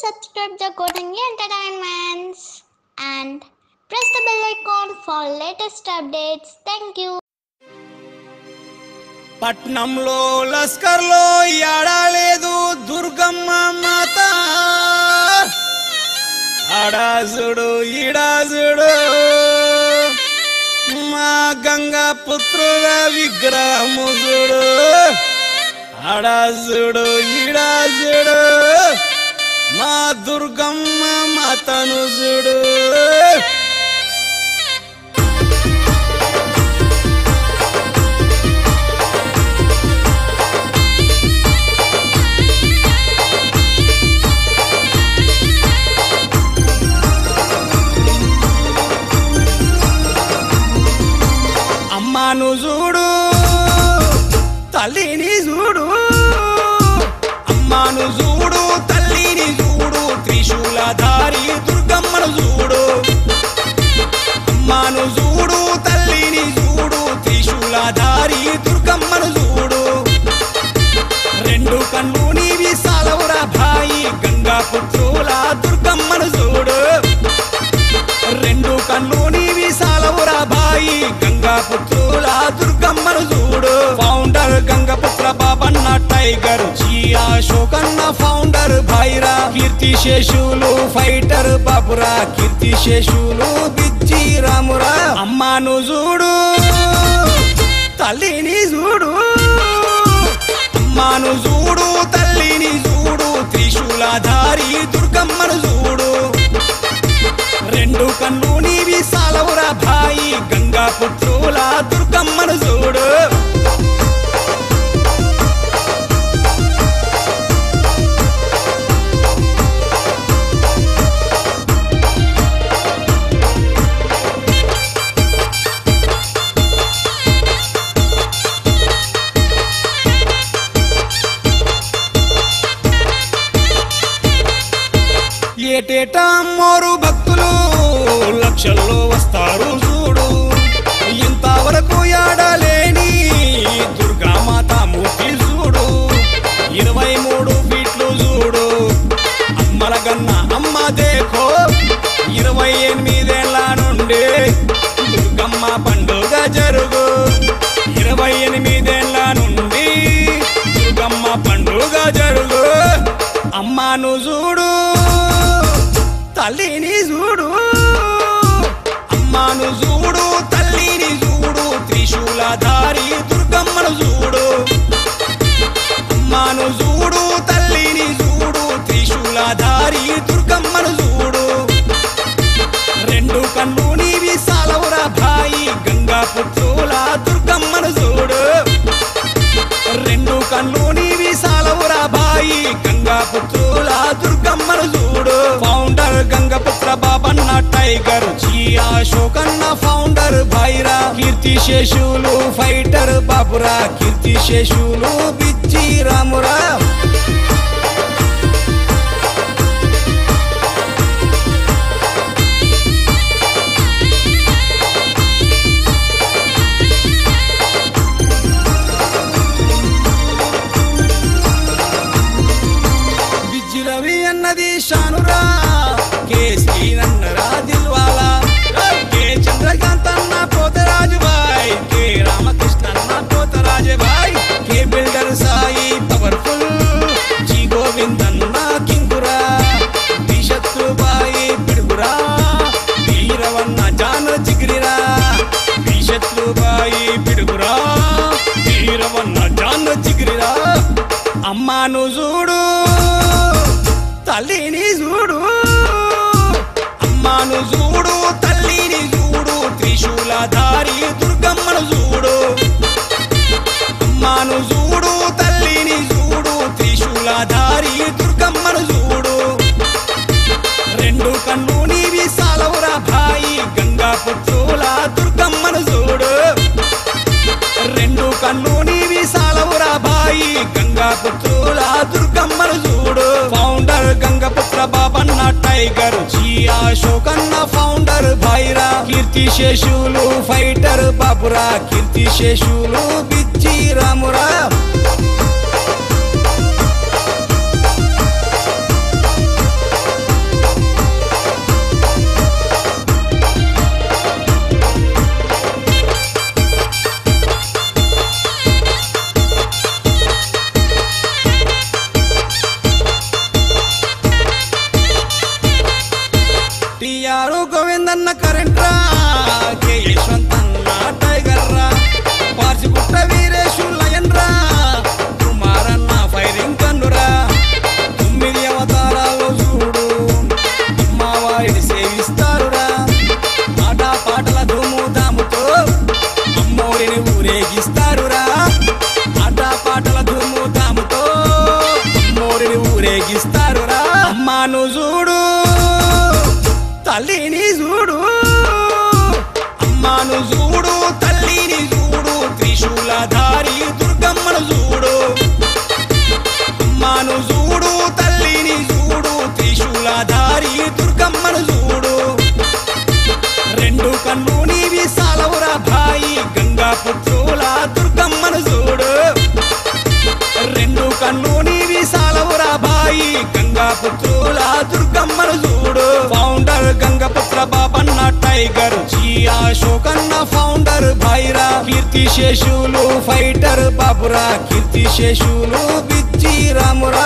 subscribe the Kotangi Entertainments and press the bell icon for latest updates. Thank you. పట్నంలో లస్కర్లో ఏడాలేదు దుర్గమ్మ మాత అడాసుడు ఇడాసుడు మా గంగా పుత్రుల విగ్రహము చూడు అడాసుడు ఇడాసుడు మా దుర్గమ్మ మాతను చూడు అమ్మాను చూడు తల్లిని చూడు అమ్మాను చూడు తల్లిని చూడు త్రిశూలధారి దుర్గమ్మను చూడు అమ్మాను చూడు తల్లిని చూడు త్రిశూలధారి దుర్గమ్మను చూడు రెండు కన్ను నీవి సాలవురా భాయి గంగా పుత్రుల దుర్గమ్మను చూడు రెండు కన్ను నీవి సాలవురా బాయి గంగా పుత్రుల దుర్గమ్మను చూడు founder Gangaputra Babanna tiger G Ashokanna founder Bhaira Keerthi Seshulu fighter బాబురా కీర్తి శేషులు బిజ్జి రామురా అమ్మాను చూడు తల్లిని చూడు అమ్మాను చూడు తల్లిని చూడు త్రిశూలధారి దుర్గమ్మను చూడు రెండు కన్ను నీవి సాలవురా భాయి గంగా పుత్రుల దుర్గమ్మను చూడు ఏటేటా మోరు భక్తులు లక్షల్లో వస్తారు చూడు ఇంతవరకు ఆడలేని దుర్గామాత మూర్తి చూడు ఇరవై మూడు ఫీట్లు చూడు అమ్మల గన్న అమ్మ దేకో ఇరవై ఎనిమిదేళ్ల నుండి దుర్గమ్మ పండుగ జరుగు ఇరవై ఎనిమిదేళ్ల నుండి దుర్గమ్మ పండుగ జరుగు అమ్మను చూడు తల్లిని చూడు అమ్మను చూడు తల్లిని చూడు త్రిశూలధారి దుర్గమ్మను చూడు అమ్మను చూడు తల్లిని చూడు త్రిశూలధారి దుర్గమ్మను చూడు రెండు కన్ను నీవి సాలవురా భాయి గంగా పుత్రుల దుర్గమ్మను చూడు రెండు కన్ను నీవి సాలవురా బాయి గంగా పుత్రుల దుర్గమ్మను చూడు founder Gangaputra Babanna tiger G Ashokanna founder Bhaira Keerthi Seshulu fighter బాబురా కీర్తి శేషులు బిజ్జి రామురా బిజ్జిరవి అన్నది షానురా కే శ్రీనన్నరా దిల్వాలా కే చంద్రకాంత్ అన్న పోతరాజు బాయ్ కే రామకృష్ణ అన్న Potharaju boy K builder Sai powerful G Govind అన్న కింకురా దిశత్తు బాయి పిడుగురా వీరవన్న జాన జిగిరిరా దిశత్లు బాయి పిడుగురా వీరవన్న జాన జిగిరిరా అమ్మాను చూడు తల్లిని చూడు అమ్మాను చూడు తల్లిని చూడు త్రిశూలధారి దుర్గమ్మను చూడు అమ్మాను చూడు తల్లిని చూడు త్రిశూలధారి దుర్గమ్మను చూడు రెండు కన్ను నీవి సాలవురా భాయి గంగా పుత్రుల దుర్గమ్మను చూడు రెండు కన్ను నీవి సాలవురా బాయి గంగా పుత్రుల దుర్గమ్మను చూడు founder Gangaputra Babanna tiger G Ashokanna founder Bhaira Keerthi Seshulu fighter బాబురా కీర్తి శేషులు బిజ్జి రామురా ఊరేగిస్తారు రా అమ్మాను చూడు తల్లిని చూడు అమ్మాను చూడు తల్లిని చూడు త్రిశూలధారి దుర్గమ్మను చూడు అమ్మాను చూడు తల్లిని చూడు త్రిశూలధారి దుర్గమ్మను చూడు రెండు కన్ను నీవి సాలవురా భాయి గంగా పుత్రుల దుర్గమ్మను చూడు రెండు కన్ను నీవి సాలవురా భాయి గంగా పుత్రుల దుర్గమ్మను చూడు founder Gangaputra Babanna tiger G Ashokanna founder Bhaira Keerthi Seshulu fighter బాబురా కీర్తి శేషులు బిజ్జి రామురా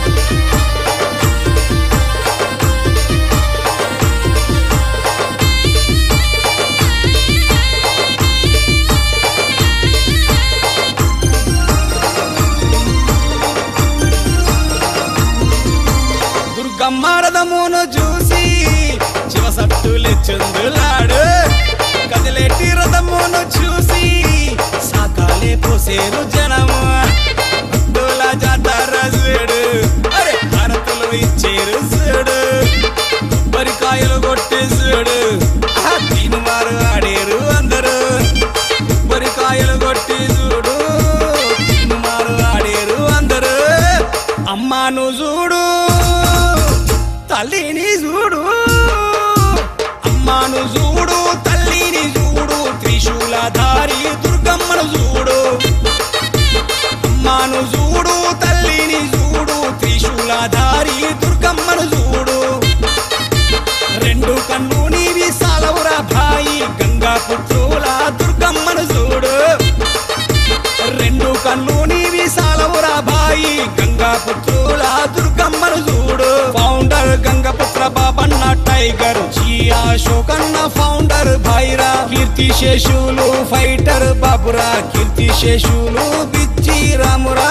దుర్గమ్మ రథమును చూసి శివసత్తులు చందులాడు కదిలేటి రథమును చూసి సాకాలే పోసేరు జనము భక్తుల జాతర చూడు అరే భారతులు ఇచ్చేరు చూడు కొబ్బరికాయలు కొట్టి చూడు ఆ తీనుమారు ఆడేరు అందరూ కొబ్బరికాయలు కొట్టి చూడు తీనుమారు ఆడేరు అందరూ అమ్మాను చూడు తల్లిని చూడు అమ్మాను చూడు తల్లిని చూడు త్రిశూలధారి దుర్గమ్మను చూడు అమ్మాను చూడు తల్లిని చూడు త్రిశూలధారి దుర్గమ్మను చూడు రెండు కన్ను నీవి సాలవురా భాయి గంగా పుత్రుల దుర్గమ్మను చూడు రెండు కన్ను నీవి సాలవురా భాయి గంగా పుత్రుల దుర్గమ్మను చూడు founder Gangaputra Babanna tiger G Ashokanna founder Bhaira Keerthi Seshulu fighter బాబురా కీర్తి శేషులు బిచ్చి రామురా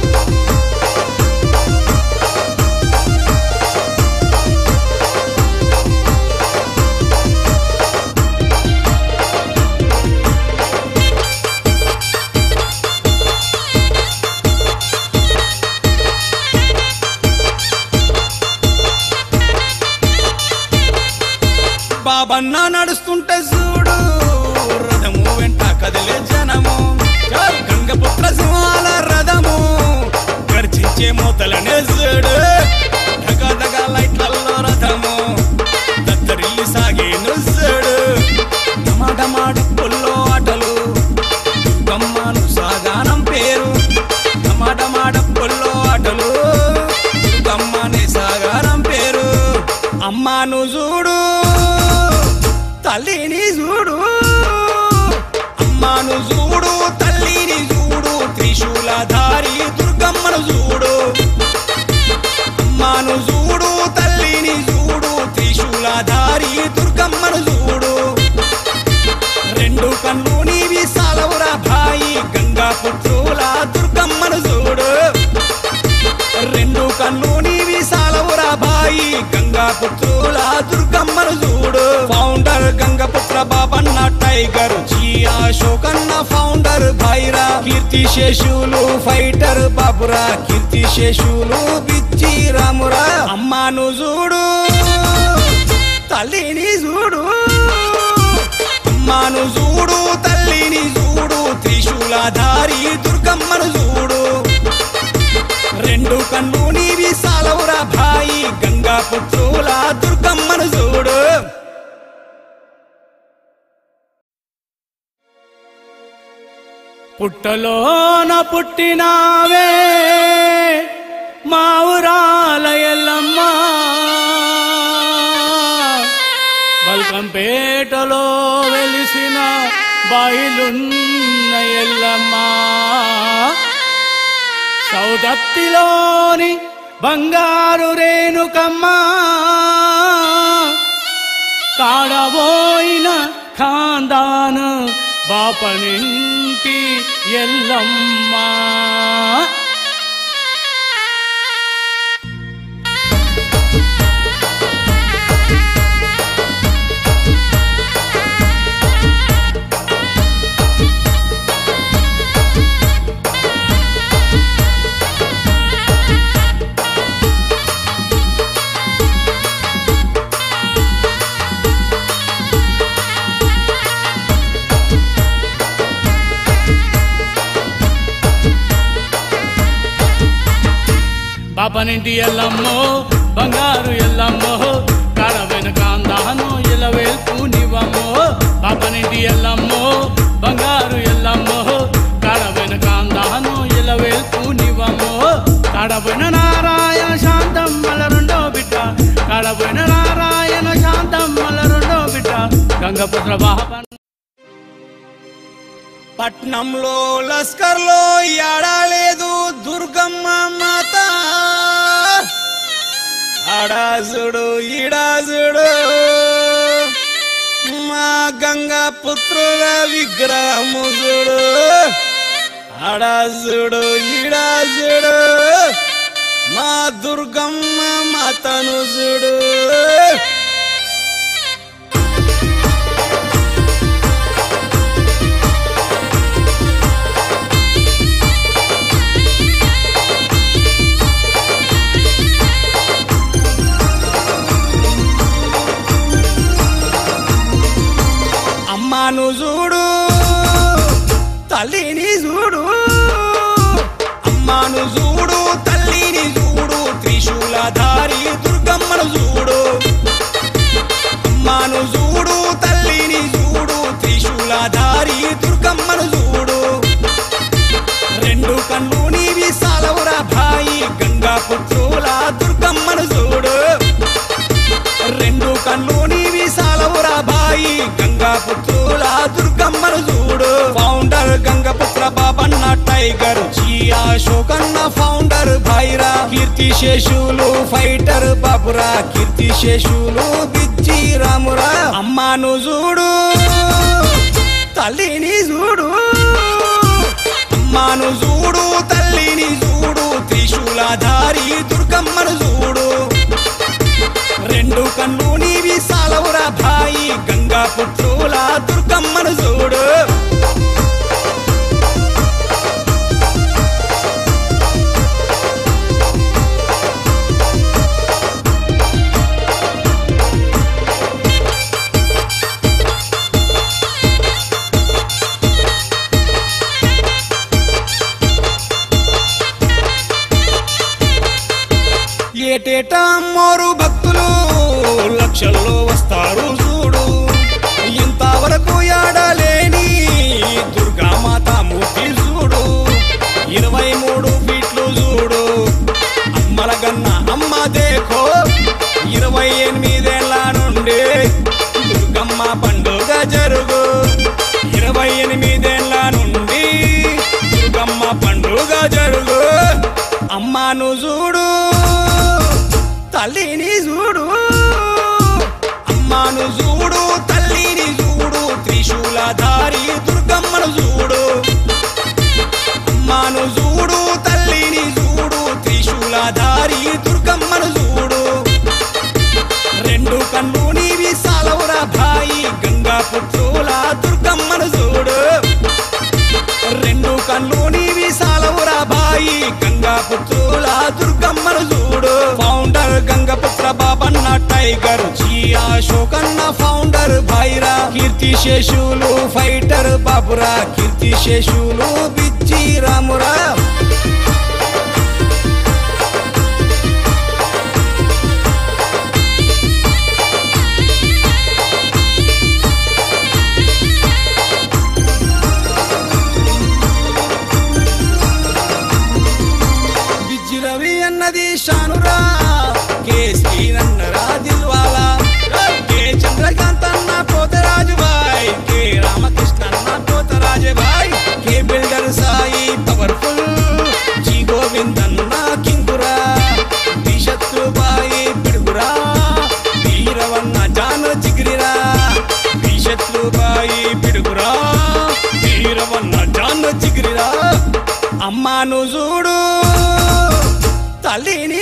బాబన్న నడుస్తుంటే చూడు రథము వెంట కదిలే జనము చాలు గంగపుత్ర సింహాల రథము గర్జించే మూతలనే చూడు దగ దగ లైట్లలో రథము దత్తరిల్లి సాగేను చూడు టమాటమాడి పుల్లో ఆటలు దుర్గమ్మను సాగానం పేరు టమాటమాడ పుల్లో ఆటలు దుర్గమ్మని సాగారం పేరు అమ్మాను చూడు తల్లిని చూడు అమ్మాను చూడు తల్లిని చూడు త్రిశూలధారి దుర్గమ్మను చూడు అమ్మాను చూడు తల్లిని చూడు త్రిశూలధారి దుర్గమ్మను చూడు రెండు కన్ను నీవి సాలవురా భాయి గంగా పుత్రుల దుర్గమ్మను చూడు రెండు కన్ను నీవి సాలవురా భాయి గంగా పుత్రుల దుర్గమ్మను చూడు founder Gangaputra Babanna tiger G Ashokanna founder Bhaira Keerthi Seshulu fighter బాబురా కీర్తి శేషులు బిచ్చి రామురా అమ్మాను చూడు తల్లిని చూడు అమ్మాను చూడు తల్లిని చూడు త్రిశూలధారి దుర్గమ్మను చూడు రెండు కన్ను నీవి సాలవురా భాయి గంగా పుత్రుల దుర్గమ్మను చూడు పుట్టలోన పుట్టినావే మా ఊరాల ఎల్లమ్మ బల్కంపేటలో వెలిసిన బయలున్న ఎల్లమ్మ సౌదత్తిలోని బంగారు రేణుకమ్మ కాడబోయిన ఖాందాను బాపనింటి ఎల్లమ్మ బాబనింటి ఎల్లమ్మో బంగారు ఎల్లమ్మో కడవైన కాందాను ఇలవేల్పు నివమ్మో బాబనింటి ఎల్లమ్మో బంగారు ఎల్లమ్మో కడవైన కాందాను ఇలవేల్పు నివమ్మో కడవైన నారాయణ శాంతం మల రెండో బిడ్డ కడవైన నారాయణ శాంతం మల రెండో బిడ్డ గంగపుత్ర బాబన్ పట్నంలో లస్కర్లో ఏడాలేదు దుర్గమ్మ మాత ఆడాజుడు ఈడాజుడు మా గంగా పుత్రుల విగ్రహము చూడు ఆడాజుడు ఈడాజుడు మా దుర్గమ్మ మాతను చూడు అమ్మాను చూడు తల్లిని చూడు అమ్మాను చూడు తల్లిని చూడు త్రిశూలధారి దుర్గమ్మను చూడు అమ్మాను చూడు తల్లిని చూడు త్రిశూలధారి దుర్గమ్మను చూడు రెండు కన్ను నీవి సాలవురా భాయి గంగా పుత్రుల దుర్గమ్మను చూడు రెండు కన్ను నీవి సాలవురా బాయి గంగా పుత్రుల దుర్గమ్మను చూడు founder Gangaputra Babanna tiger G Ashokanna founder Bhaira Keerthi Seshulu fighter బాబురా కీర్తి శేషులు బిజ్జి రామురా అమ్మాను చూడు తల్లిని చూడు అమ్మాను చూడు తల్లిని చూడు త్రిశూలధారి దుర్గమ్మను చూడు రెండు కన్ను నీవి సాలవురా భాయి గంగా పుత్రుల దుర్గమ్మను చూడు ఏటేటా మోరు భక్తులు లక్షల్లో వస్తారు చూడు ఇంతవరకు ఆడలేని దుర్గామాత మూర్తి చూడు ఇరవై మూడు ఫీట్లు చూడు అమ్మల గన్న అమ్మ దేఖో ఇరవై ఎనిమిదేళ్ల నుండి దుర్గమ్మ పండుగ జరుగు ఇరవై ఎనిమిదేళ్ల నుండి దుర్గమ్మ పండుగ జరుగు అమ్మను చూడు తల్లిని చూడు అమ్మను చూడు తల్లిని చూడు త్రిశూలధారి దుర్గమ్మను చూడు అమ్మను చూడు తల్లిని చూడు త్రిశూలధారి దుర్గమ్మను చూడు రెండు కన్ను నీవి సాలవురా భాయి గంగా పుత్రుల దుర్గమ్మను చూడు రెండు కన్ను నీవి సాలవురా బాయి గంగా పుత్రుల దుర్గమ్మను చూడు founder Gangaputra Babanna tiger G Ashokanna founder Bhaira Keerthi Seshulu fighter బాబురా కీర్తి శేషులు బిజ్జి రామురా బిజ్జి రవి అన్నది షానురా కేసీ నన్నరా దిల్వాలా కే చంద్రకాంత్ అన్న పోతరాజు బాయ్ కే రామకృష్ణ అన్న Potharaju boy K builder Sai powerful G Govind అన్న కింగురా బిషత్తు బాయి పిడుగురా వీరవన్న జాన జిగిరిరా బిషత్తు బాయి పిడుగురా వీరవన్న జాన జిగిరిరా అమ్మాను చూడు తల్లిని